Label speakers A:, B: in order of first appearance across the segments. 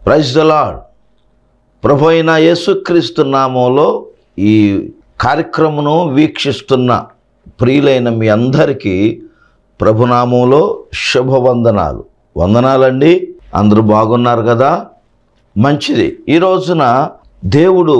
A: praise the lord ప్రభు అయిన యేసుక్రీస్తు నామంలో ఈ కార్యక్రమను వీక్షిస్తున్న ప్రియులైన మీ అందరికీ ప్రభునామంలో శుభవందనాలు వందనాలండి అందరూ బాగున్నారు కదా మంచిది ఈ రోజున దేవుడు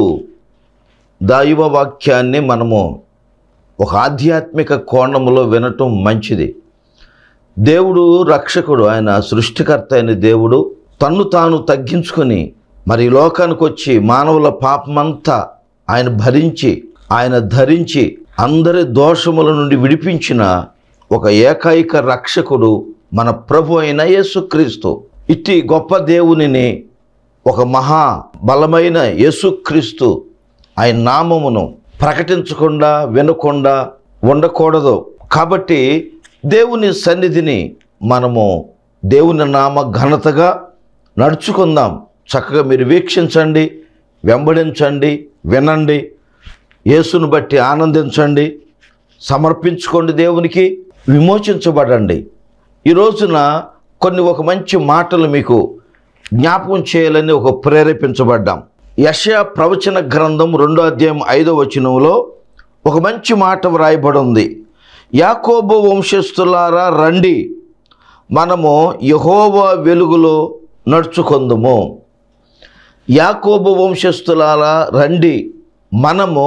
A: దైవ వాక్యాన్ని మనము ఒక ఆధ్యాత్మిక కోణములో వినటం మంచిది దేవుడు రక్షకుడు ఆయన సృష్టికర్త అయిన దేవుడు తన్ను తాను తగ్గించుకొని మరి ఈ లోకానికి వచ్చి మానవుల పాపమంతా ఆయన భరించి ఆయన ధరించి అందరి దోషముల నుండి విడిపించిన ఒక ఏకైక రక్షకుడు మన ప్రభు అయిన యేసుక్రీస్తు ఇట్టి గొప్ప దేవునిని ఒక మహా బలమైన యేసుక్రీస్తు ఆయన నామమును ప్రకటించకుండా వినకుండా ఉండకూడదు కాబట్టి దేవుని సన్నిధిని మనము దేవుని నామ ఘనతగా నడుచుకుందాం చక్కగా మీరు వీక్షించండి వెంబడించండి వినండి యేసును బట్టి ఆనందించండి సమర్పించుకోండి దేవునికి విమోచించబడండి ఈ రోజున కొన్ని ఒక మంచి మాటలు మీకు జ్ఞాపకం చేయాలని ఒక ప్రేరేపించబడ్డాం యశయ ప్రవచన గ్రంథం రెండో అధ్యాయం ఐదో వచనంలో ఒక మంచి మాట వ్రాయబడి ఉంది యాకోబు వంశస్థులారా రండి మనము యహోవా వెలుగులో నడుచుకుందుము యాకోబు వంశస్థులారా రండి మనము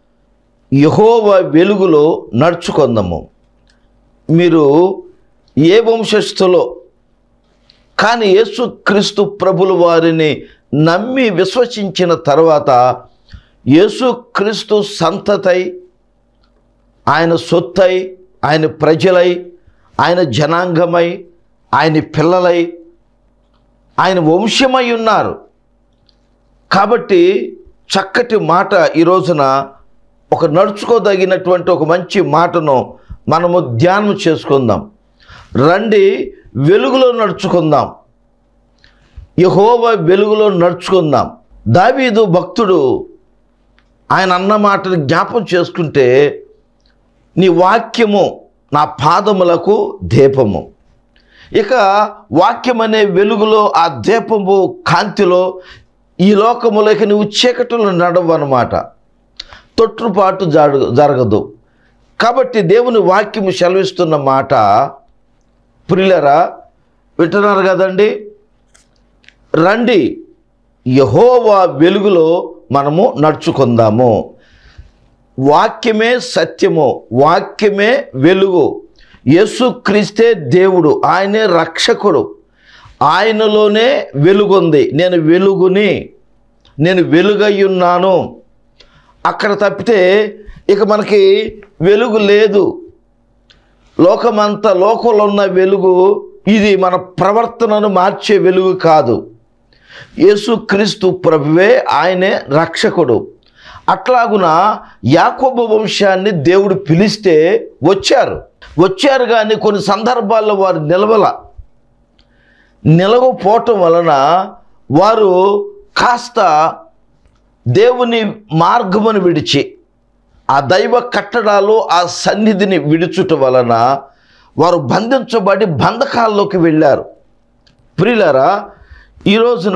A: యహోవా వెలుగులో నడుచుకుందాము మీరు ఏ వంశస్థులో కానీ యేసుక్రీస్తు ప్రభుల వారిని నమ్మి విశ్వసించిన తర్వాత యేసుక్రీస్తు సంతతై ఆయన సొత్తై ఆయన ప్రజలై ఆయన జనాంగమై ఆయన పిల్లలై ఆయన వంశమై ఉన్నారు కాబట్టి చక్కటి మాట ఈ రోజున ఒక నడుచుకోదగినటువంటి ఒక మంచి మాటను మనము ధ్యానం చేసుకుందాం రండి వెలుగులో నడుచుకుందాం యహోవ వెలుగులో నడుచుకుందాం దావీదు భక్తుడు ఆయన అన్న మాటను జ్ఞాపం చేసుకుంటే నీ వాక్యము నా పాదములకు దీపము ఇక వాక్యం అనే వెలుగులో ఆ దీపము కాంతిలో ఈ లోకములోకి నువ్వు చీకటిలో నడవు అనమాట తొట్టుపాటు జరగ జరగదు కాబట్టి దేవుని వాక్యము సెలవిస్తున్న మాట ప్రియులరా వింటున్నారు కదండి రండి యహోవా వెలుగులో మనము నడుచుకుందాము వాక్యమే సత్యము వాక్యమే వెలుగు యేసుక్రీస్తే దేవుడు ఆయనే రక్షకుడు ఆయనలోనే వెలుగుంది నేను వెలుగుని నేను వెలుగయ్యున్నాను అక్కడ తప్పితే ఇక మనకి వెలుగు లేదు లోకమంతా లోకంలో ఉన్న వెలుగు ఇది మన ప్రవర్తనను మార్చే వెలుగు కాదు యేసుక్రీస్తు ప్రభువే ఆయనే రక్షకుడు అట్లాగున యాకోబు వంశాన్ని దేవుడు పిలిస్తే వచ్చారు వచ్చారు కానీ కొన్ని సందర్భాల్లో వారు నిలవల నిలవపోవటం వలన వారు కాస్త దేవుని మార్గమును విడిచి ఆ దైవ కట్టడాలు ఆ సన్నిధిని విడుచుట వలన వారు బంధించబడి బంధకాల్లోకి వెళ్ళారు ప్రియులరా ఈ రోజున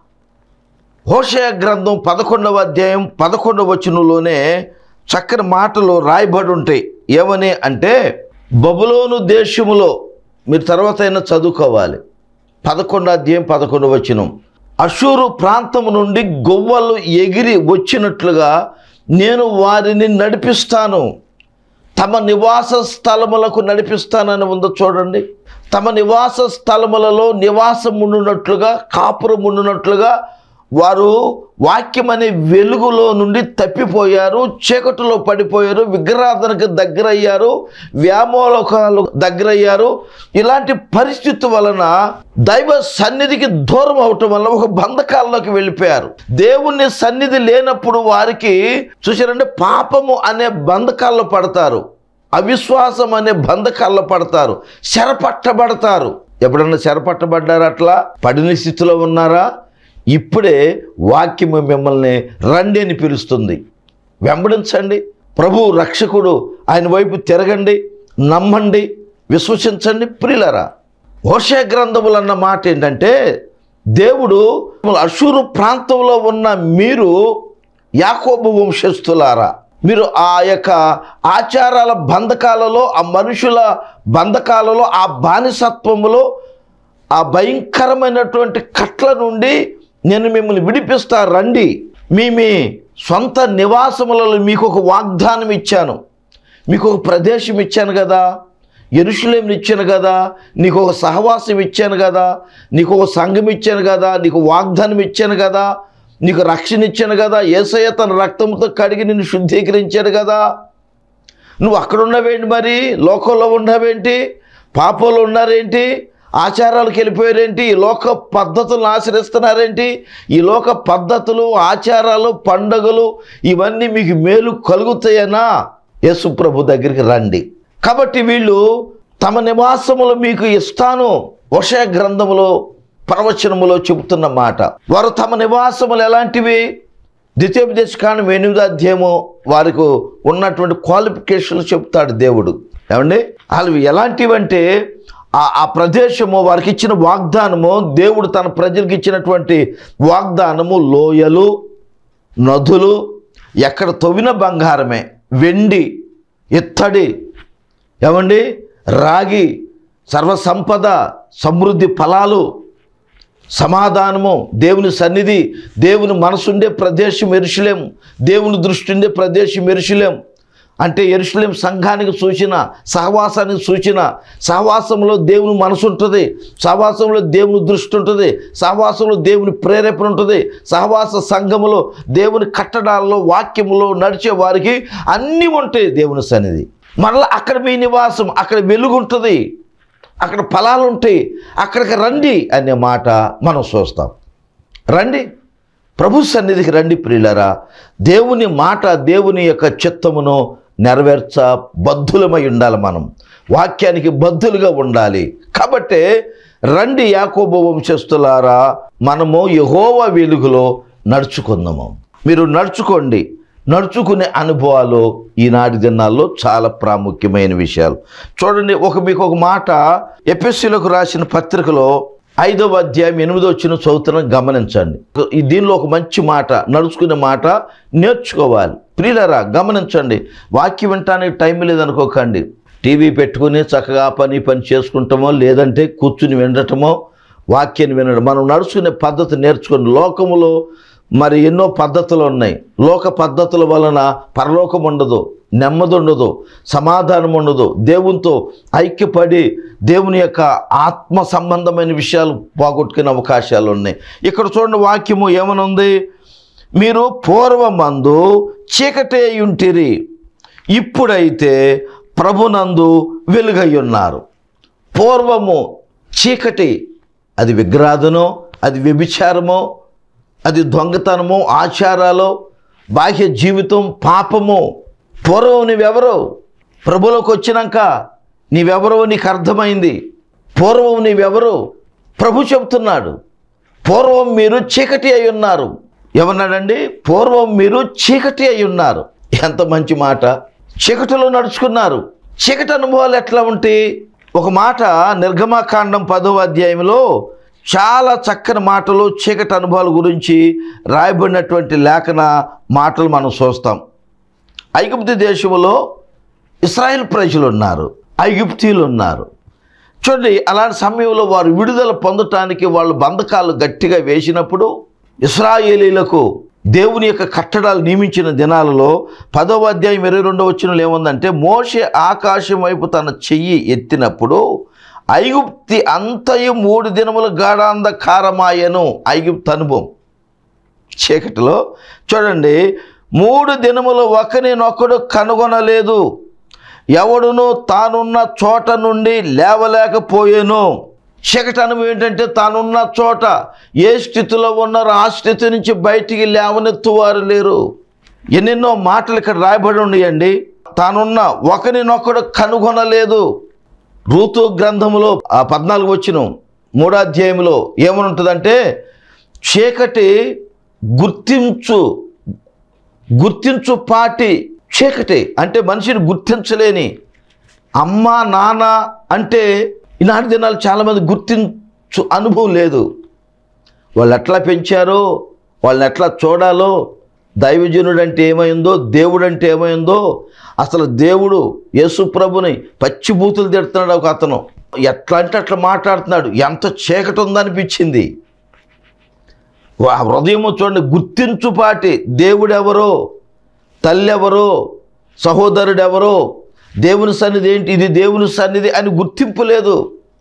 A: హోషయ గ్రంథం పదకొండవ అధ్యాయం పదకొండవ వచనంలోనే చక్కని మాటలు రాయబడి ఉంటాయి ఏమని అంటే బబులోను దేశములో మీరు తర్వాత అయినా చదువుకోవాలి పదకొండో అధ్యాయం పదకొండవ వచనం అషూరు ప్రాంతము నుండి గొవ్వలు ఎగిరి వచ్చినట్లుగా నేను వారిని నడిపిస్తాను తమ నివాస స్థలములకు నడిపిస్తానని ఉందో చూడండి తమ నివాస స్థలములలో నివాసం ఉండునట్లుగా కాపురం ఉండునట్లుగా వారు వాక్యం అనే వెలుగులో నుండి తప్పిపోయారు చీకటిలో పడిపోయారు విగ్రహాధనకు దగ్గరయ్యారు వ్యామోలకాలు దగ్గరయ్యారు ఇలాంటి పరిస్థితి వలన దైవ సన్నిధికి దూరం అవటం వల్ల ఒక బంధకాల్లోకి వెళ్ళిపోయారు దేవుని సన్నిధి లేనప్పుడు వారికి చూసారంటే పాపము అనే బంధకాల్లో పడతారు అవిశ్వాసం అనే బంధకాల్లో పడతారు చెరపట్టబడతారు ఎప్పుడన్నా చెరపట్టబడ్డారా అట్లా పడిన స్థితిలో ఉన్నారా ఇప్పుడే వాక్యము మిమ్మల్ని రండి అని పిలుస్తుంది వెంబడించండి ప్రభు రక్షకుడు ఆయన వైపు తిరగండి నమ్మండి విశ్వసించండి ప్రియులరా హోషే గ్రంథములు అన్న మాట ఏంటంటే దేవుడు అషూరు ప్రాంతంలో ఉన్న మీరు యాకోబు వంశస్థులారా మీరు ఆ యొక్క ఆచారాల బంధకాలలో ఆ మనుషుల బంధకాలలో ఆ బానిసత్వములో ఆ భయంకరమైనటువంటి కట్ల నుండి నేను మిమ్మల్ని విడిపిస్తా రండి మీ మీ సొంత నివాసములలో మీకు ఒక వాగ్దానం ఇచ్చాను మీకు ఒక ప్రదేశం ఇచ్చాను కదా ఎరుషులేంని ఇచ్చాను కదా నీకు ఒక సహవాసం ఇచ్చాను కదా నీకు ఒక సంఘం ఇచ్చాను కదా నీకు వాగ్దానం ఇచ్చాను కదా నీకు రక్షణ ఇచ్చాను కదా ఏసయ్య తన రక్తంతో కడిగి నిన్ను శుద్ధీకరించాడు కదా నువ్వు అక్కడ ఉన్నావేంటి మరి లోకంలో ఉన్నావేంటి పాపంలో ఉన్నారేంటి ఆచారాలకు వెళ్ళిపోయారేంటి ఈ లోక పద్ధతులను ఆశ్రయిస్తున్నారేంటి ఈ లోక పద్ధతులు ఆచారాలు పండుగలు ఇవన్నీ మీకు మేలు కలుగుతాయనా యేసు ప్రభు దగ్గరికి రండి కాబట్టి వీళ్ళు తమ నివాసములు మీకు ఇస్తాను వర్ష గ్రంథములో ప్రవచనములో చెబుతున్న మాట వారు తమ నివాసములు ఎలాంటివి ద్వితీయోపదేశ కాండం ఎనిమిదో అధ్యాయము వారికి ఉన్నటువంటి క్వాలిఫికేషన్లు చెప్తాడు దేవుడు ఏమండి వాళ్ళు ఎలాంటివంటే ఆ ఆ ప్రదేశము వారికి ఇచ్చిన వాగ్దానము దేవుడు తన ప్రజలకు ఇచ్చినటువంటి వాగ్దానము లోయలు నదులు ఎక్కడ తవ్విన బంగారమే వెండి ఇత్తడి ఏమండి రాగి సర్వసంపద సమృద్ధి ఫలాలు సమాధానము దేవుని సన్నిధి దేవుని మనసుండే ప్రదేశం ఎరుషులేం దేవుని దృష్టి ఉండే ప్రదేశం ఎరుషులేం అంటే ఎరుషులేం సంఘానికి సూచన సహవాసానికి సూచన సహవాసంలో దేవుని మనసు ఉంటుంది సహవాసంలో దేవుని దృష్టి ఉంటుంది సహవాసంలో దేవుని ప్రేరేపణ ఉంటుంది సహవాస సంఘములో దేవుని కట్టడాల్లో వాక్యములో నడిచే వారికి అన్నీ ఉంటాయి దేవుని సన్నిధి మరలా అక్కడ మీ నివాసం అక్కడ వెలుగు ఉంటుంది అక్కడ ఫలాలు ఉంటాయి అక్కడికి రండి అనే మాట మనం చూస్తాం రండి ప్రభు సన్నిధికి రండి ప్రియులరా దేవుని మాట దేవుని యొక్క చిత్తమును నెరవేర్చ బద్ధులమై ఉండాలి మనం వాక్యానికి బద్ధులుగా ఉండాలి కాబట్టే రండి యాకోబు వంశస్థులారా మనము యహోవ వెలుగులో నడుచుకుందాము మీరు నడుచుకోండి నడుచుకునే అనుభవాలు ఈనాటి దినాల్లో చాలా ప్రాముఖ్యమైన విషయాలు చూడండి ఒక మీకు ఒక మాట ఎపిఎస్సీలకు రాసిన పత్రికలో ఐదవ అధ్యాయం ఎనిమిదో వచ్చిన చదువుతున్న గమనించండి ఈ దీనిలో ఒక మంచి మాట నడుచుకునే మాట నేర్చుకోవాలి ప్రియులరా గమనించండి వాక్యం వినటానికి టైం లేదనుకోకండి టీవీ పెట్టుకుని చక్కగా ఆ పని ఈ పని చేసుకుంటామో లేదంటే కూర్చుని వినటమో వాక్యాన్ని వినడం మనం నడుచుకునే పద్ధతి నేర్చుకుని లోకములో మరి ఎన్నో పద్ధతులు ఉన్నాయి లోక పద్ధతుల వలన పరలోకం ఉండదు నెమ్మది ఉండదు సమాధానం ఉండదు దేవునితో ఐక్యపడి దేవుని యొక్క ఆత్మ సంబంధమైన విషయాలు పోగొట్టుకునే అవకాశాలు ఉన్నాయి ఇక్కడ చూడండి వాక్యము ఏమనుంది మీరు పూర్వమందు చీకటే ఉంటిరి ఇప్పుడైతే ప్రభునందు వెలుగై ఉన్నారు పూర్వము చీకటి అది విగ్రాధనో అది వ్యభిచారమో అది దొంగతనము ఆచారాలు బాహ్య జీవితం పాపము పూర్వం నీవెవరో ప్రభులోకి వచ్చినాక నీవెవరో నీకు అర్థమైంది పూర్వం నీవెవరో ప్రభు చెబుతున్నాడు పూర్వం మీరు చీకటి అయి ఉన్నారు ఏమన్నాడండి పూర్వం మీరు చీకటి అయి ఉన్నారు ఎంత మంచి మాట చీకటిలో నడుచుకున్నారు చీకటి అనుభవాలు ఎట్లా ఉంటాయి ఒక మాట నిర్గమాకాండం పదవ అధ్యాయంలో చాలా చక్కని మాటలు చీకటి అనుభవాల గురించి రాయబడినటువంటి లేఖన మాటలు మనం చూస్తాం ఐగుప్తు దేశంలో ఇస్రాయేల్ ప్రజలు ఉన్నారు ఐగుప్తీయులు ఉన్నారు చూడండి అలాంటి సమయంలో వారు విడుదల పొందటానికి వాళ్ళు బంధకాలు గట్టిగా వేసినప్పుడు ఇస్రాయేలీలకు దేవుని యొక్క కట్టడాలు నియమించిన దినాలలో పదవ అధ్యాయం ఇరవై రెండవ వచ్చినలో ఏముందంటే మోషే ఆకాశం వైపు తన చెయ్యి ఎత్తినప్పుడు ఐగుప్తి అంతయు మూడు దినముల గాఢాంధకారమాయను ఐగుప్తు అనుభవం చీకటిలో చూడండి మూడు దినములు ఒకరినొకడు కనుగొనలేదు ఎవడును తానున్న చోట నుండి లేవలేకపోయేను చీకటి అనుభవం ఏంటంటే తానున్న చోట ఏ స్థితిలో ఉన్నారో ఆ స్థితి నుంచి బయటికి లేవనెత్తువారు లేరు ఎన్నెన్నో మాటలు ఇక్కడ రాయబడి ఉన్నాయండి తానున్న ఒకరినొకడు కనుగొనలేదు రూతు గ్రంథములో ఆ పద్నాలుగు వచ్చిన మూడో అధ్యాయంలో ఏమని ఉంటుందంటే చీకటి గుర్తించు గుర్తించు పాటి చీకటి అంటే మనిషిని గుర్తించలేని అమ్మ నాన్న అంటే ఈనాటి దినాలు చాలామంది గుర్తించు అనుభవం లేదు వాళ్ళు ఎట్లా పెంచారో వాళ్ళని ఎట్లా చూడాలో దైవజనుడు అంటే ఏమైందో దేవుడు అంటే ఏమైందో అసలు దేవుడు యేసు ప్రభుని పచ్చిబూతులు తిడుతున్నాడు ఒక అతను ఎట్లా అంటే అట్లా మాట్లాడుతున్నాడు ఎంత చీకటి ఉందనిపించింది ఆ హృదయం చూడండి గుర్తించుపాటి దేవుడెవరో తల్లి ఎవరో సహోదరుడు ఎవరో దేవుని సన్నిధి ఏంటి ఇది దేవుని సన్నిధి అని గుర్తింపు లేదు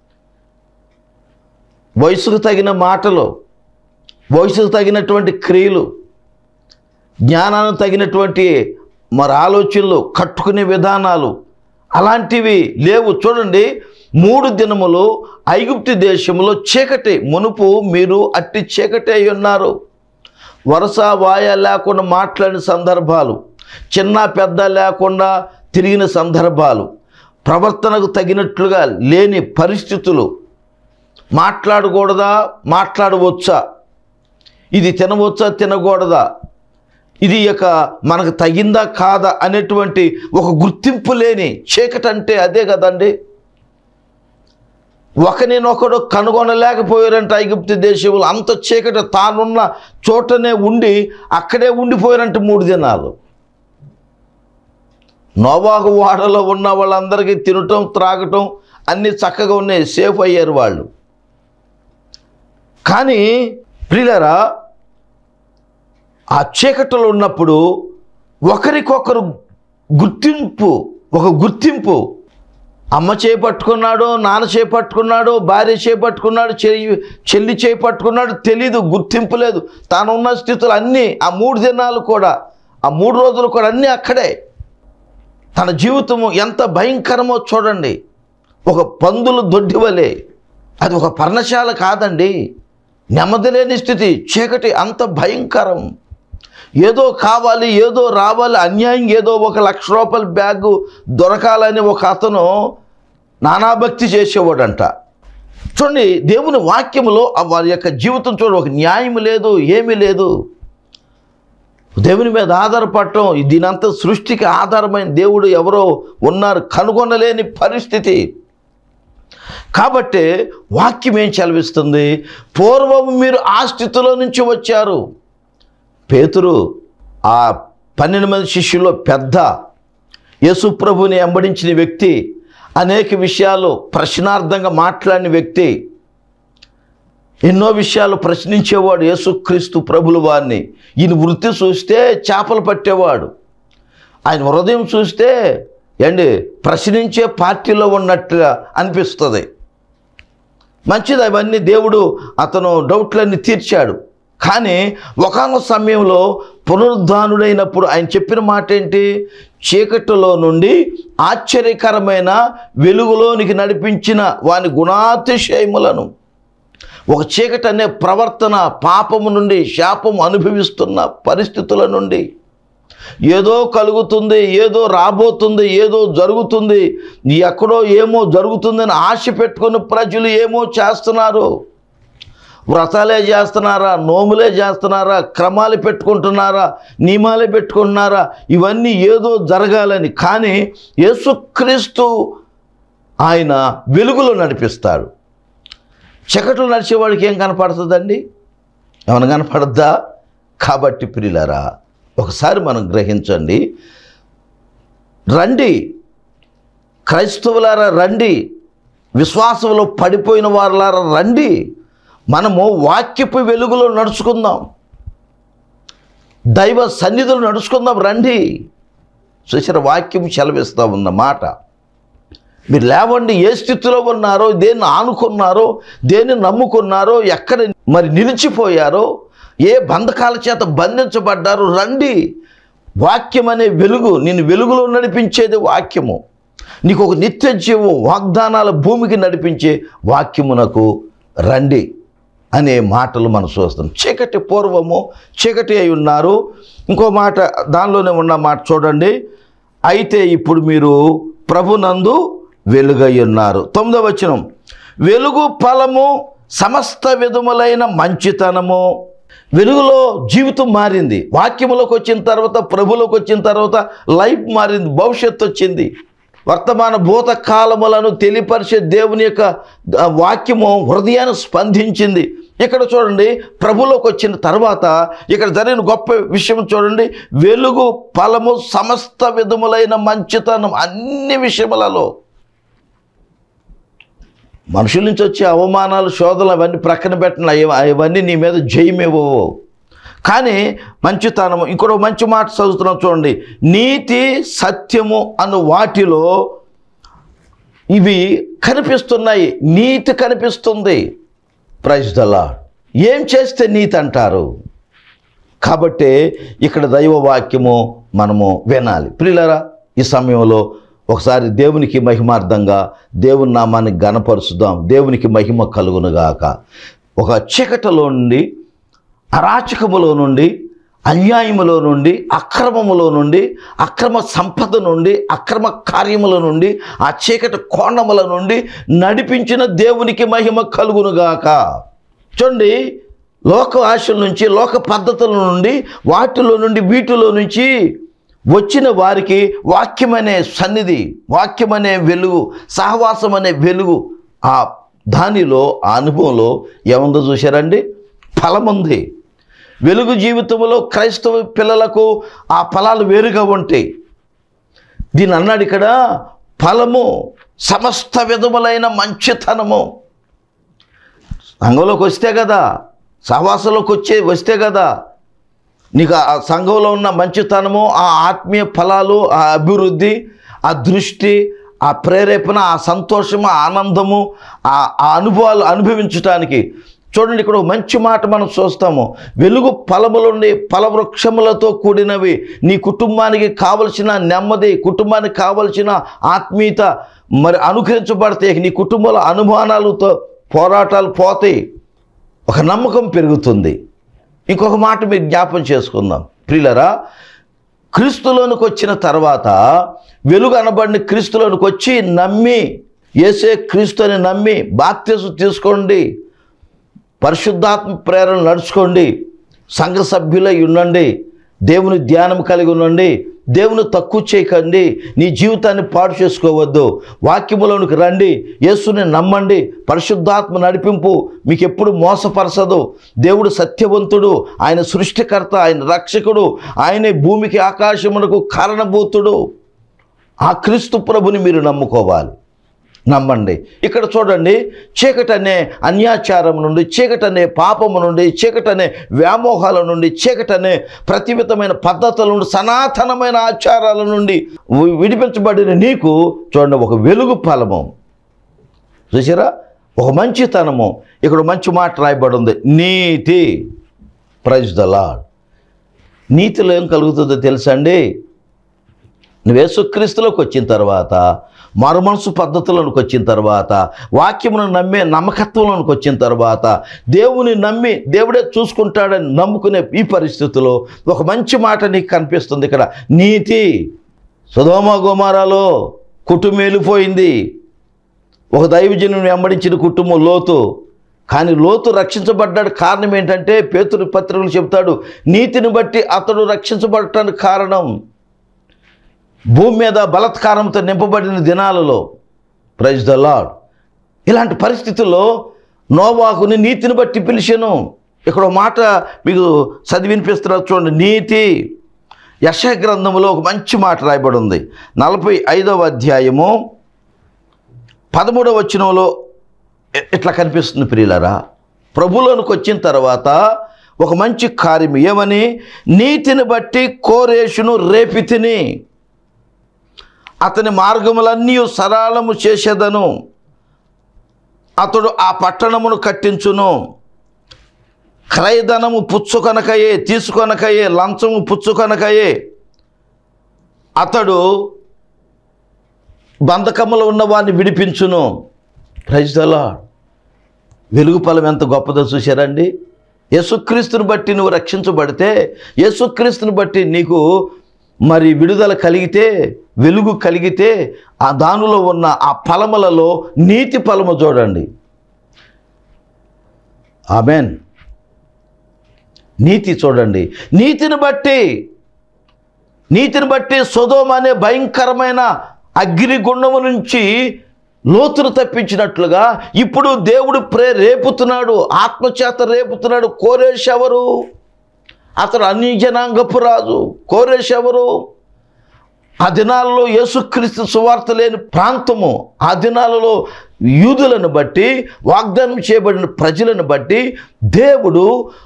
A: వయసుకు తగిన మాటలు వయసుకు తగినటువంటి క్రియలు జ్ఞానానికి తగినటువంటి మరి ఆలోచనలు కట్టుకునే విధానాలు అలాంటివి లేవు చూడండి మూడు దినములు ఐగుప్తి దేశంలో చీకటి మునుపు మీరు అట్టి చీకటి అయి ఉన్నారు వరుస వాయ లేకుండా మాట్లాడిన సందర్భాలు చిన్న పెద్ద లేకుండా తిరిగిన సందర్భాలు ప్రవర్తనకు తగినట్లుగా లేని పరిస్థితులు మాట్లాడకూడదా మాట్లాడవచ్చా ఇది తినవచ్చా తినకూడదా ఇది ఇక మనకు తగిందా కాదా అనేటువంటి ఒక గుర్తింపు లేని చీకటి అంటే అదే కదండి ఒకరినొకడు కనుగొనలేకపోయారంట ఐగుప్తు దేశంలో అంత చీకటి తానున్న చోటనే ఉండి అక్కడే ఉండిపోయారంట మూడు దినాలు నోవాహు వాడలో ఉన్న వాళ్ళందరికీ తినటం త్రాగటం అన్నీ చక్కగా ఉన్నాయి సేఫ్ అయ్యారు వాళ్ళు కానీ ప్రియులరా ఆ చీకటిలో ఉన్నప్పుడు ఒకరికొకరు గుర్తింపు ఒక గుర్తింపు అమ్మ చేపట్టుకున్నాడో నాన్న చేపట్టుకున్నాడో భార్య చేపట్టుకున్నాడు చెయ్యి చెల్లి చేపట్టుకున్నాడు తెలీదు గుర్తింపు లేదు తాను ఉన్న స్థితులు అన్నీ ఆ మూడు దినాలు కూడా ఆ మూడు రోజులు కూడా అన్నీ అక్కడే తన జీవితము ఎంత భయంకరమో చూడండి ఒక పందులు దొడ్డివలే అది ఒక పర్ణశాల కాదండి నెమ్మది లేని స్థితి చీకటి అంత భయంకరం ఏదో కావాలి ఏదో రావాలి అన్యాయం ఏదో ఒక లక్ష రూపాయల బ్యాగు దొరకాలని ఒక అతను నానాభక్తి చేసేవాడంట చూడండి దేవుని వాక్యములో ఆ వారి యొక్క జీవితం చూడ ఒక న్యాయం లేదు ఏమీ లేదు దేవుని మీద ఆధారపడటం దీనంతా సృష్టికి ఆధారమైన దేవుడు ఎవరో ఉన్నారు కనుగొనలేని పరిస్థితి కాబట్టి వాక్యం ఏం చదివిస్తుంది పూర్వం మీరు ఆ స్థితిలో నుంచి వచ్చారు పేతురు ఆ పన్నెండు మంది శిష్యుల్లో పెద్ద యేసుప్రభుని వెంబడించిన వ్యక్తి అనేక విషయాలు ప్రశ్నార్థంగా మాట్లాడిన వ్యక్తి ఎన్నో విషయాలు ప్రశ్నించేవాడు యేసుక్రీస్తు ప్రభుల వారిని ఈయన వృత్తి చూస్తే చేపలు పట్టేవాడు ఆయన హృదయం చూస్తే ఏండి ప్రశ్నించే పార్టీలో ఉన్నట్టుగా అనిపిస్తుంది మంచిది అవన్నీ దేవుడు అతను డౌట్లన్నీ తీర్చాడు కానీ ఒకనొక సమయంలో పునరుద్ధానుడైనప్పుడు ఆయన చెప్పిన మాట ఏంటి చీకటిలో నుండి ఆశ్చర్యకరమైన వెలుగులోనికి నడిపించిన వాని గుణాతిశయములను ఒక చీకటి అనే ప్రవర్తన పాపము నుండి శాపము అనుభవిస్తున్న పరిస్థితుల నుండి ఏదో కలుగుతుంది ఏదో రాబోతుంది ఏదో జరుగుతుంది ఎక్కడో ఏమో జరుగుతుందని ఆశ పెట్టుకుని ప్రజలు ఏమో చేస్తున్నారు వ్రతాలే చేస్తున్నారా నోములే చేస్తున్నారా క్రమాలు పెట్టుకుంటున్నారా నియమాలే పెట్టుకుంటున్నారా ఇవన్నీ ఏదో జరగాలని కానీ యేసుక్రీస్తు ఆయన వెలుగులో నడిపిస్తాడు చీకట్లో నడిచేవాడికి ఏం కనపడుతుందండి ఏమైనా కనపడద్దా కాబట్టి ప్రియులారా ఒకసారి మనం గ్రహించండి రండి క్రైస్తవులారా రండి విశ్వాసంలో పడిపోయిన వారులారా రండి మనము వాక్యపు వెలుగులో నడుచుకుందాం దైవ సన్నిధులు నడుచుకుందాం రండి చూసిన వాక్యం సెలవిస్తా ఉన్న మాట మీరు లేవండి ఏ స్థితిలో ఉన్నారో దేన్ని ఆనుకున్నారో దేన్ని నమ్ముకున్నారో ఎక్కడ మరి నిలిచిపోయారో ఏ బంధకాల చేత బంధించబడ్డారో రండి వాక్యం అనే వెలుగు నేను వెలుగులో నడిపించేది వాక్యము నీకు ఒక నిత్య జీవం వాగ్దానాల భూమికి నడిపించే వాక్యమునకు రండి అనే మాటలు మనం చూస్తాం చీకటి పూర్వము చీకటి అయి ఉన్నారు ఇంకో మాట దానిలోనే ఉన్న మాట చూడండి అయితే ఇప్పుడు మీరు ప్రభునందు వెలుగై ఉన్నారు తొమ్మిదవ వచనం వెలుగు ఫలము సమస్త విధములైన మంచితనము వెలుగులో జీవితం మారింది వాక్యములోకి వచ్చిన తర్వాత ప్రభులోకి వచ్చిన తర్వాత లైఫ్ మారింది భవిష్యత్తు వచ్చింది వర్తమాన భూత కాలములను తెలియపరిచే దేవుని యొక్క ఆ, వాక్యము హృదయాన్ని స్పందించింది ఇక్కడ చూడండి ప్రభులోకి వచ్చిన తర్వాత ఇక్కడ జరిగిన గొప్ప విషయం చూడండి వెలుగు ఫలము సమస్త విధములైన మంచితనం అన్ని విషయములలో మనుషుల నుంచి వచ్చే అవమానాలు శోధనలు అవన్నీ ప్రక్కన పెట్టిన ఇవన్నీ నీ మీద జయమివ్వవు కానీ మంచితనము ఇంకొక మంచి మాట చదువుతున్నాం చూడండి నీతి సత్యము అను వాటిలో ఇవి కనిపిస్తున్నాయి నీతి కనిపిస్తుంది ప్రైజ్ దలా ఏం చేస్తే నీతి అంటారు కాబట్టి ఇక్కడ దైవ వాక్యము మనము వినాలి ప్రియులరా ఈ సమయంలో ఒకసారి దేవునికి మహిమార్థంగా దేవుని నామాన్ని గణపరుచుదాం దేవునికి మహిమ కలుగునుగాక ఒక చీకటిలో నుండి అరాచకములో నుండి అన్యాయములో నుండి అక్రమములో నుండి అక్రమ సంపద నుండి అక్రమ కార్యముల నుండి ఆ చీకటి కోణముల నుండి నడిపించిన దేవునికి మహిమ కలుగునుగాక చూడండి లోక ఆశల నుంచి లోక పద్ధతుల నుండి వాటిలో నుండి వీటిలో నుంచి వచ్చిన వారికి వాక్యం అనే సన్నిధి వాక్యం అనే వెలుగు సహవాసం అనే వెలుగు ఆ దానిలో ఆ అనుభవంలో ఏముందో చూశారండి ఫలం ఉంది వెలుగు జీవితంలో క్రైస్తవ పిల్లలకు ఆ ఫలాలు వేరుగా ఉంటాయి దీని అన్నాడు ఇక్కడ ఫలము సమస్త విధములైన మంచితనము సంఘంలోకి వస్తే కదా సహవాసంలోకి వచ్చే వస్తే కదా నీకు ఆ సంఘంలో ఉన్న మంచితనము ఆ ఆత్మీయ ఫలాలు ఆ అభివృద్ధి ఆ దృష్టి ఆ ప్రేరేపణ ఆ సంతోషము ఆ ఆనందము ఆ ఆ అనుభవాలు అనుభవించటానికి చూడండి ఇక్కడ ఒక మంచి మాట మనం చూస్తాము వెలుగు ఫలములుండి ఫలవృక్షములతో కూడినవి నీ కుటుంబానికి కావలసిన నెమ్మది కుటుంబానికి కావలసిన ఆత్మీయత మరి అనుకరించబడతాయి నీ కుటుంబంలో అనుమానాలతో పోరాటాలు పోతాయి ఒక నమ్మకం పెరుగుతుంది ఇంకొక మాట మీరు జ్ఞాపం చేసుకుందాం ప్రియులరా క్రీస్తులోనికి వచ్చిన తర్వాత వెలుగు అనబడిన క్రీస్తులోనికి వచ్చి నమ్మి ఏసే క్రీస్తు అని నమ్మి బాప్తీసు తీసుకోండి పరిశుద్ధాత్మ ప్రేరణ నడుచుకోండి సంఘ సభ్యులై ఉండండి దేవుని ధ్యానం కలిగి ఉండండి దేవుని తక్కువ చేయకండి నీ జీవితాన్ని పాడు చేసుకోవద్దు వాక్యములోనికి రండి యేసుని నమ్మండి పరిశుద్ధాత్మ నడిపింపు మీకు ఎప్పుడు మోసపరచదు దేవుడు సత్యవంతుడు ఆయన సృష్టికర్త ఆయన రక్షకుడు ఆయనే భూమికి ఆకాశమునకు కారణభూతుడు ఆ క్రీస్తు ప్రభుని మీరు నమ్ముకోవాలి నమ్మండి ఇక్కడ చూడండి చీకటి అనే అన్యాచారం నుండి చీకటి అనే పాపము నుండి చీకటి అనే వ్యామోహాల నుండి చీకటి అనే ప్రతివితమైన పద్ధతుల నుండి సనాతనమైన ఆచారాల నుండి వి- విడిపించబడిన నీకు చూడండి ఒక వెలుగు ఫలము చూసారా ఒక మంచితనము ఇక్కడ మంచి మాట రాయబడి ఉంది నీతి ప్రైజ్ ద లాడ్ నీతిలో ఏం కలుగుతుందో తెలుసా అండి నువ్వు యేసుక్రీస్తులోకి వచ్చిన తర్వాత మరుమనసు పద్ధతులకు వచ్చిన తర్వాత వాక్యమును నమ్మే నమ్మకత్వంలోకి వచ్చిన తర్వాత దేవుని నమ్మి దేవుడే చూసుకుంటాడని నమ్ముకునే ఈ పరిస్థితిలో ఒక మంచి మాట నీకు కనిపిస్తుంది ఇక్కడ నీతి సుధోమ గుమారాలో కుటుంబం వెళ్ళిపోయింది ఒక దైవజనుని వెంబడించిన కుటుంబం లోతు కానీ లోతు రక్షించబడ్డాడు కారణం ఏంటంటే పేతురు పత్రికలు చెప్తాడు నీతిని బట్టి అతడు రక్షించబడటానికి కారణం భూమి మీద బలత్కారంతో నింపబడిన దినాలలో ప్రైజ్ ద లాడ్ ఇలాంటి పరిస్థితుల్లో నోవాకుని నీతిని బట్టి పిలిచాను ఇక్కడ ఒక మాట మీకు చదివి వినిపిస్తున్నారు చూడండి నీతి యశ గ్రంథంలో ఒక మంచి మాట రాయబడి ఉంది నలభై ఐదవ అధ్యాయము పదమూడవ వచనంలో ఇ- ఇట్లా కనిపిస్తుంది ప్రియులరా ప్రభులోనికి వచ్చిన తర్వాత ఒక మంచి కార్యం ఏమని నీతిని బట్టి కోరేషును రేపితిని అతని మార్గములన్నీ సరళము చేసేదను అతడు ఆ పట్టణమును కట్టించును క్రయధనము పుచ్చుకొనకయే తీసుకొనకయే లంచము పుచ్చుకొనకయే అతడు బంధకములో ఉన్న వారిని విడిపించును ప్రైజ్ ద లార్డ్ వెలుగు ఫలం ఎంత గొప్పదో చూశారండి యేసుక్రీస్తుని బట్టి నువ్వు రక్షించబడితే యేసుక్రీస్తుని బట్టి నీకు మరి విడుదల కలిగితే వెలుగు కలిగితే ఆ దానిలో ఉన్న ఆ ఫలములలో నీతి ఫలము చూడండి ఆమెన్ నీతి చూడండి నీతిని బట్టి నీతిని బట్టి సొదోమ అనే భయంకరమైన అగ్నిగుండము నుంచి లోతును తప్పించినట్లుగా ఇప్పుడు దేవుడు ప్రేరేపుతున్నాడు ఆత్మచేత రేపుతున్నాడు కోరేష్ ఎవరు అతడు అన్ని జనాంగపు రాజు కోరేష్ ఎవరు ఆ దినాలలో యేసుక్రీస్తు సువార్త లేని ప్రాంతము ఆ దినాలలో యూదులను బట్టి వాగ్దానం చేయబడిన ప్రజలను బట్టి దేవుడు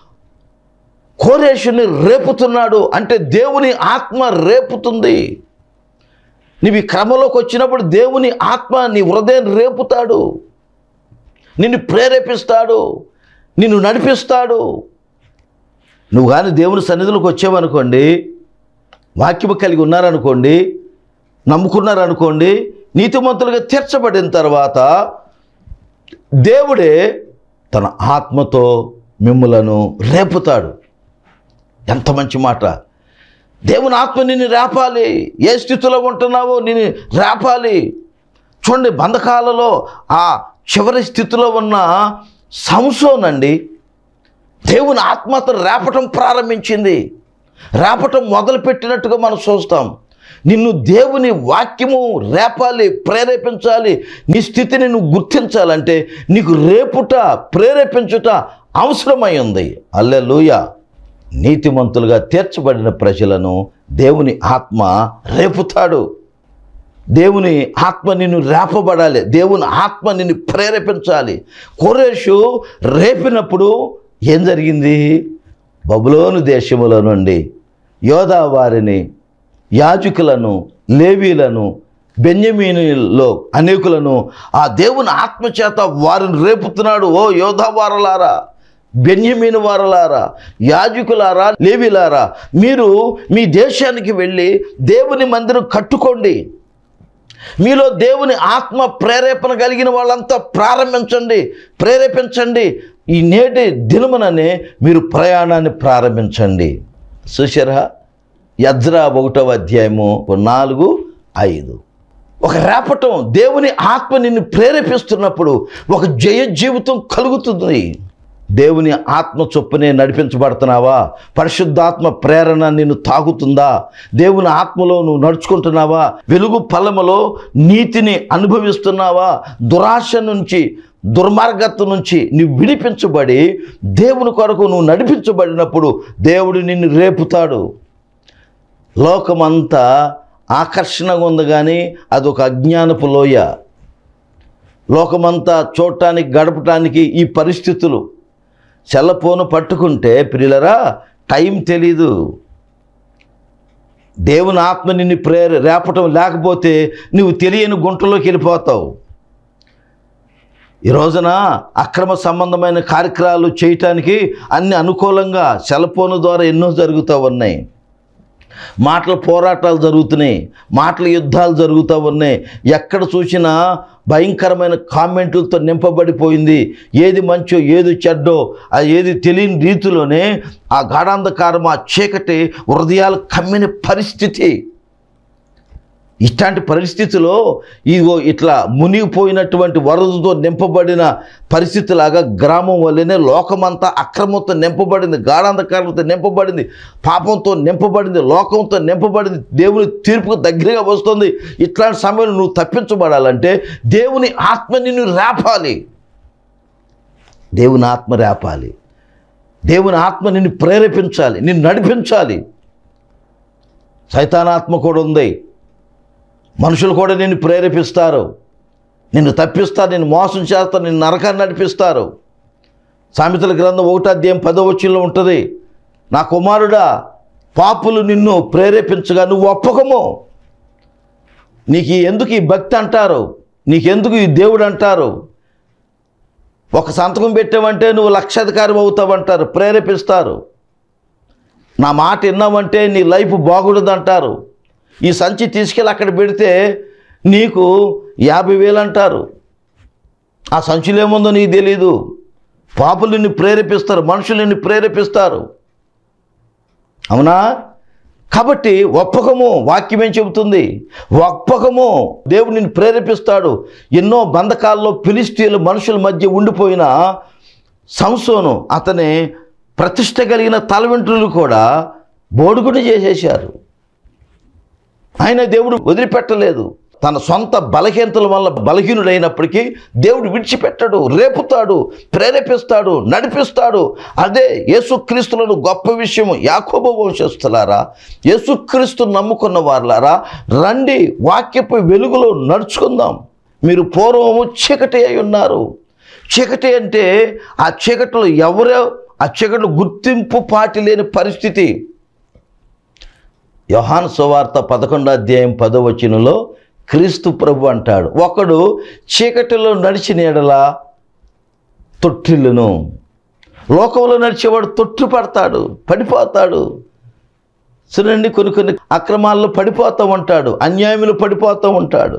A: కోరేషుని రేపుతున్నాడు అంటే దేవుని ఆత్మ రేపుతుంది నీవు ఈ క్రమంలోకి వచ్చినప్పుడు దేవుని ఆత్మ నీ హృదయం రేపుతాడు నిన్ను ప్రేరేపిస్తాడు నిన్ను నడిపిస్తాడు నువ్వు కానీ దేవుని సన్నిధిలోకి వచ్చావనుకోండి వాక్యము కలిగి ఉన్నారనుకోండి నమ్ముకున్నారనుకోండి నీతిమంతులుగా తీర్చబడిన తర్వాత దేవుడే తన ఆత్మతో మిమ్ములను రేపుతాడు ఎంత మంచి మాట దేవుని ఆత్మ నిన్ను రేపాలి ఏ స్థితిలో ఉంటున్నావో నిన్ను రేపాలి చూడండి బంధకాలలో ఆ చివరి స్థితిలో ఉన్న సంసోనండి దేవుని ఆత్మతో రేపటం ప్రారంభించింది రేపటం మొదలుపెట్టినట్టుగా మనం చూస్తాం నిన్ను దేవుని వాక్యము రేపాలి ప్రేరేపించాలి నీ స్థితిని నువ్వు గుర్తించాలంటే నీకు రేపుట ప్రేరేపించుట అవసరమై ఉంది అల్లెలుయ నీతిమంతులుగా తీర్చబడిన ప్రజలను దేవుని ఆత్మ రేపుతాడు దేవుని ఆత్మ నిన్ను రేపబడాలి దేవుని ఆత్మ నిన్ను ప్రేరేపించాలి కోరేషు రేపినప్పుడు ఏం జరిగింది బబులోను దేశములో నుండి యోధా వారిని యాజకులను లేవీలను బెన్యమీనులో అనేకులను ఆ దేవుని ఆత్మచేత వారిని రేపుతున్నాడు ఓ యోధా వారలారా బెన్యమీను వారలారా యాజకులారా లేవీలారా మీరు మీ దేశానికి వెళ్ళి దేవుని మందిరం కట్టుకోండి మీలో దేవుని ఆత్మ ప్రేరేపణ కలిగిన వాళ్ళంతా ప్రారంభించండి ప్రేరేపించండి ఈ నేటి దినముననే మీరు ప్రయాణాన్ని ప్రారంభించండి సుశరా యజ్రా ఒకటవ అధ్యాయము నాలుగు ఐదు ఒక రేపటం దేవుని ఆత్మ నిన్ను ప్రేరేపిస్తున్నప్పుడు ఒక జయ జీవితం కలుగుతుంది దేవుని ఆత్మ చొప్పునే నడిపించబడుతున్నావా పరిశుద్ధాత్మ ప్రేరణ నిన్ను తాగుతుందా దేవుని ఆత్మలో నువ్వు నడుచుకుంటున్నావా వెలుగు ఫలములో నీతిని అనుభవిస్తున్నావా దురాశ నుంచి దుర్మార్గత్వం నుంచి నువ్వు విడిపించబడి దేవుని కొరకు నువ్వు నడిపించబడినప్పుడు దేవుడు నిన్ను రేపుతాడు లోకమంతా ఆకర్షణగా ఉంది కానీ అదొక అజ్ఞానపు లోయ లోకమంతా చూడటానికి గడపటానికి ఈ పరిస్థితులు సెల్లపోను పట్టుకుంటే ప్రియులరా టైం తెలీదు దేవుని ఆత్మ నిన్ను ప్రేర రేపటం లేకపోతే నువ్వు తెలియని గుంటలోకి వెళ్ళిపోతావు ఈ రోజున అక్రమ సంబంధమైన కార్యక్రమాలు చేయటానికి అన్ని అనుకూలంగా సెల్ఫోన్ ద్వారా ఎన్నో జరుగుతూ ఉన్నాయి మాటల పోరాటాలు జరుగుతున్నాయి మాటల యుద్ధాలు జరుగుతూ ఉన్నాయి ఎక్కడ చూసినా భయంకరమైన కామెంట్లతో నింపబడిపోయింది ఏది మంచో ఏది చెడ్డో ఆ ఏది తెలియని రీతిలోనే ఆ గాఢాంధకారం ఆ చీకటి హృదయాలు కమ్మిన పరిస్థితి ఇట్లాంటి పరిస్థితిలో ఇగో ఇట్లా మునిగిపోయినటువంటి వరదతో నింపబడిన పరిస్థితిలాగా గ్రామం వల్లనే లోకమంతా అక్రమంతో నింపబడింది గాఢాంధకారంతో నింపబడింది పాపంతో నింపబడింది లోకంతో నింపబడింది దేవుని తీర్పుకు దగ్గరగా వస్తుంది ఇట్లాంటి సమయంలో నువ్వు తప్పించబడాలంటే దేవుని ఆత్మ నిన్ను రేపాలి దేవుని ఆత్మ రేపాలి దేవుని ఆత్మ నిన్ను ప్రేరేపించాలి నిన్ను నడిపించాలి సైతానాత్మ కూడా ఉంది మనుషులు కూడా నిన్ను ప్రేరేపిస్తారు నిన్ను తప్పిస్తారు నిన్ను మోసం చేస్తారు నిన్ను నరకాన్ని నడిపిస్తారు సామెతల గ్రంథం ఒకటో అధ్యాయం పదో వచ్చిలో ఉంటుంది నా కుమారుడా పాపులు నిన్ను ప్రేరేపించగా నువ్వు ఒప్పకము నీకు ఈ ఎందుకు ఈ భక్తి అంటారు నీకెందుకు ఈ దేవుడు అంటారు ఒక సంతకం పెట్టావంటే నువ్వు లక్షాధికారి అవుతావంటారు ప్రేరేపిస్తారు నా మాట విన్నావంటే నీ లైఫ్ బాగుండదు అంటారు ఈ సంచి తీసుకెళ్ళి అక్కడ పెడితే నీకు యాభై వేలు అంటారు ఆ సంచులు ఏముందో నీకు తెలీదు పాపులు నిన్ను ప్రేరేపిస్తారు మనుషులు నిన్ను ప్రేరేపిస్తారు అవునా కాబట్టి ఒప్పకము వాక్యం ఏం చెబుతుంది ఒప్పకము దేవుడు నిన్ను ప్రేరేపిస్తాడు ఎన్నో బంధకాల్లో ఫిలిస్తీన్లు మనుషుల మధ్య ఉండిపోయిన సంసోను అతని ప్రతిష్ట కలిగిన తల వెంట్రులు కూడా బోడుగుని చేసేశారు ఆయన దేవుడు వదిలిపెట్టలేదు తన సొంత బలహీనతల వల్ల బలహీనుడైనప్పటికీ దేవుడు విడిచిపెట్టడు రేపుతాడు ప్రేరేపిస్తాడు నడిపిస్తాడు అదే యేసుక్రీస్తులను గొప్ప విషయము యాకోబ వంశస్థులారా యేసుక్రీస్తు నమ్ముకున్న వారులారా రండి వాక్యపు వెలుగులో నడుచుకుందాం మీరు పూర్వము చీకటి అయి ఉన్నారు చీకటి అంటే ఆ చీకటిలో ఎవరో ఆ చీకటి గుర్తింపు పాటి లేని పరిస్థితి యోహాను సువార్త పదకొండో అధ్యాయం పదో వచనంలో క్రీస్తు ప్రభు అంటాడు ఒకడు చీకటిలో నడిచిన ఎడల తొట్టిల్లును లోకంలో నడిచేవాడు తొట్టు పడతాడు పడిపోతాడు చూడండి కొన్ని కొన్ని అక్రమాల్లో పడిపోతూ ఉంటాడు అన్యాయములు పడిపోతూ ఉంటాడు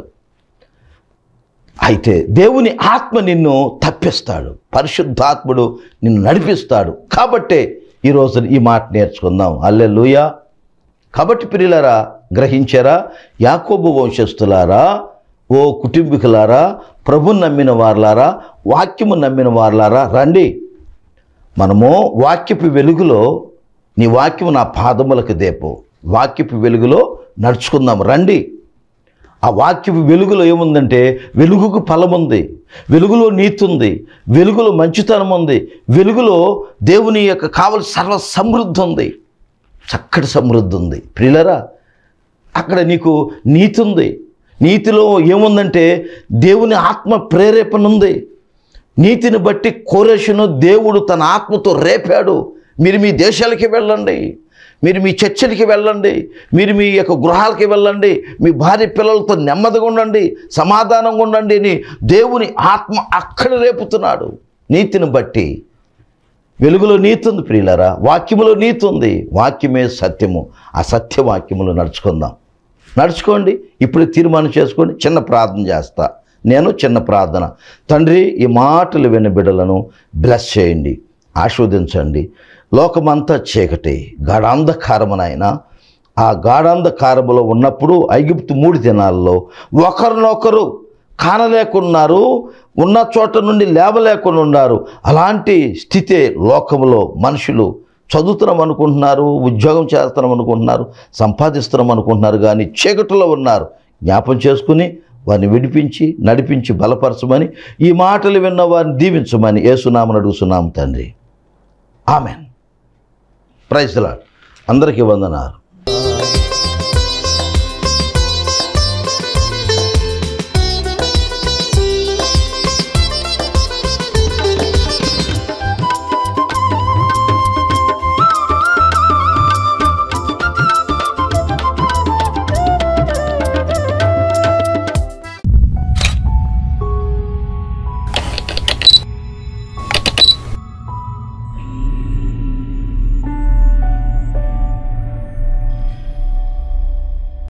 A: అయితే దేవుని ఆత్మ నిన్ను తప్పిస్తాడు పరిశుద్ధాత్ముడు నిన్ను నడిపిస్తాడు కాబట్టే ఈరోజు ఈ మాట నేర్చుకుందాం అల్లెలుయా కాబట్టి ప్రియులారా గ్రహించారా యాకోబు వంశస్థులారా ఓ కుటుంబీకులారా ప్రభుని నమ్మిన వార్లారా వాక్యము నమ్మిన వార్లారా రండి మనము వాక్యపు వెలుగులో నీ వాక్యము నా పాదములకు దేపు వాక్యపు వెలుగులో నడుచుకుందాం రండి ఆ వాక్యపు వెలుగులో ఏముందంటే వెలుగుకు ఫలం ఉంది వెలుగులో నీతి ఉంది వెలుగులో మంచితనం ఉంది వెలుగులో దేవుని యొక్క కావలసిన సర్వ సమృద్ధి ఉంది చక్కటి సమృద్ధి ఉంది ప్రియులరా అక్కడ నీకు నీతి ఉంది నీతిలో ఏముందంటే దేవుని ఆత్మ ప్రేరేపణ ఉంది నీతిని బట్టి కోరేషను దేవుడు తన ఆత్మతో రేపాడు మీరు మీ దేశాలకి వెళ్ళండి మీరు మీ చర్చలకి వెళ్ళండి మీరు మీ యొక్క గృహాలకి వెళ్ళండి మీ భార్య పిల్లలతో నెమ్మదిగా ఉండండి సమాధానంగా ఉండండి అని దేవుని ఆత్మ అక్కడ రేపుతున్నాడు నీతిని బట్టి వెలుగులో నీతి ఉంది ప్రియులరా వాక్యములో నీతి ఉంది వాక్యమే సత్యము ఆ సత్యవాక్యములు నడుచుకుందాం నడుచుకోండి ఇప్పుడు తీర్మానం చేసుకోండి చిన్న ప్రార్థన చేస్తా నేను చిన్న ప్రార్థన తండ్రి ఈ మాటలు విన్న బిడ్డలను బ్లెస్ చేయండి ఆస్వాదించండి లోకమంతా చీకటి గాఢాంధకారమునైనా ఆ గాఢాంధకారములో ఉన్నప్పుడు ఐగుప్తు మూడు దినాల్లో ఒకరినొకరు కానలేకున్నారు ఉన్న చోట నుండి లేవలేకుండా ఉన్నారు అలాంటి స్థితే లోకంలో మనుషులు చదువుతున్నాం అనుకుంటున్నారు ఉద్యోగం చేస్తున్నాం అనుకుంటున్నారు సంపాదిస్తున్నాం అనుకుంటున్నారు కానీ చీకటిలో ఉన్నారు జ్ఞాపం చేసుకుని వారిని విడిపించి నడిపించి బలపరచమని ఈ మాటలు విన్న వారిని దీవించమని ఏసునామని అడుగుతున్నాం తండ్రి ఆమెన్ ప్రైజ్లా అందరికీ వందనాలు